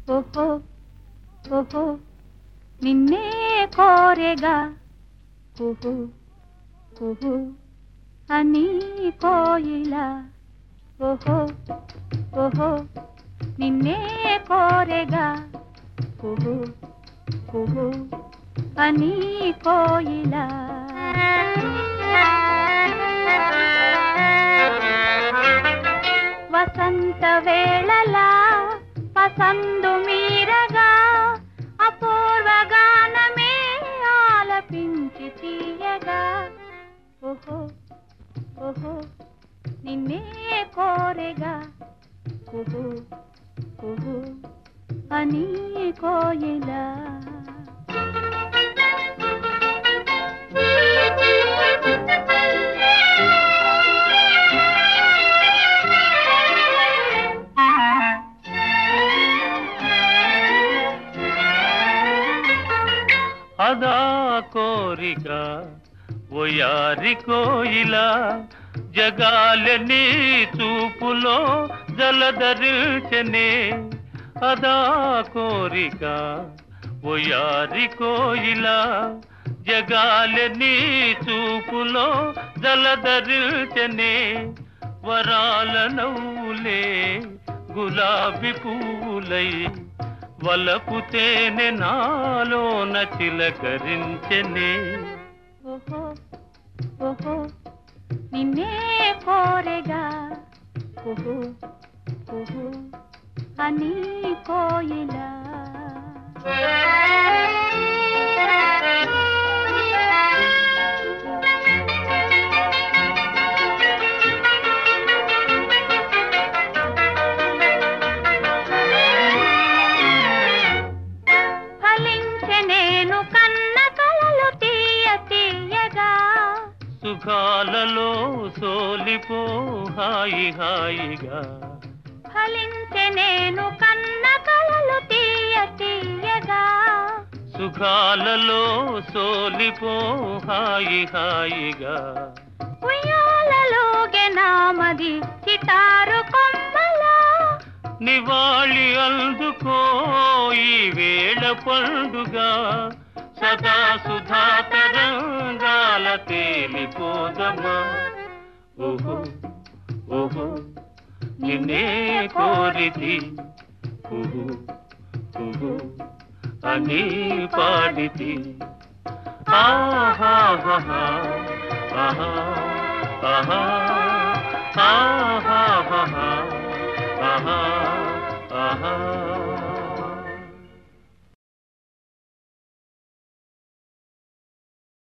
ఓహో ఓహో నిన్నే కోరెగా కుహు కుహు అని కోయిలా ఓహో ఓహో నిన్నే కోరెగా కుహు కుహు అని కోయిలా వసంత వేళలా పసందు మీరగా అపూర్వ గానమే ఆలపించి తీయగా ఓహో ఓహో నిన్నే కోరెగా కుహు కుహు అని కోయిలా అదా కోరిక ఓయారి కోయిలా జగాలని చూపులో జలధరించనే అదా కోరిక ఓయారి కోయిలా జగాలని చూపులో జలధరించనే వరాల నవ్వులే గులాబీ పువ్వులై వలపు తేనె నాలోన చిలకరించనే ఓహో ఓహో నిన్నే కోరెగా కుహు కుహు అని కోయిలా ఫలించె నేను కన్న కలలు తీయ తీయగా సుఖాలలో సోలిపో హాయి హాయిగా ఫలించె నేను కన్న కలలు తీయ తీయగా సుఖాలలో సోలిపో హాయి హాయిగా ఉయ్యాలలోగే నామది చిటారు కొమ్మలా నివాళి అందుకో ఈ వేళ పండుగ సదా సుధా తరంగాల తేలిపోదమా ఓహో ఓహో నిన్నే కోరితి కుహు కుహు అని పాడితి ఆహాహా ఆహా ఆహా ఆహాహా ఆహా ఆహా